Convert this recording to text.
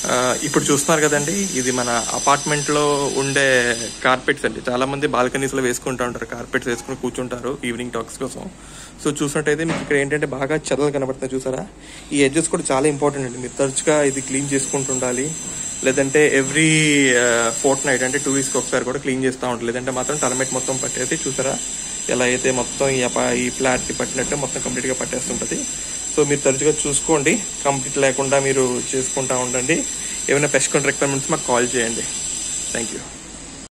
ఆ, ఇప్పుడు చూస్తున్నారు కదండి ఇది మన అపార్ట్మెంట్ లో ఉండే కార్పెట్స్ అండి చాలా మంది బాల్కనీస్ లో వేసుకుంటూ ఉంటారు కార్పెట్స్ వేసుకుని కూర్చుంటారు ఈవినింగ్ టాక్స్ కోసం సో చూసినట్టయితే మీకు ఇక్కడ ఏంటంటే బాగా చెదలు కనబడుతున్నాయి చూసారా ఈ ఎడ్జెస్ కూడా చాలా ఇంపార్టెంట్ అండి మీరు తరచుగా ఇది క్లీన్ చేసుకుంటుండాలి లేదంటే ఎవ్రీ ఫోర్త్ నైట్ అంటే టూ వీక్స్కి ఒకసారి కూడా క్లీన్ చేస్తూ ఉంటారు లేదంటే మాత్రం టర్మెట్ మొత్తం పట్టేసి చూసారా ఎలా అయితే మొత్తం ఈ అపా ఈ ఫ్లాట్కి పట్టినట్టు మొత్తం కంప్లీట్గా పట్టేస్తుంటుంది సో మీరు తరచుగా చూసుకోండి కంప్లీట్ లేకుండా మీరు చేసుకుంటా ఉండండి ఏమైనా పెస్ట్ కంట్రాక్ట్ రిక్వైర్మెంట్స్ మాకు కాల్ చేయండి థ్యాంక్ యూ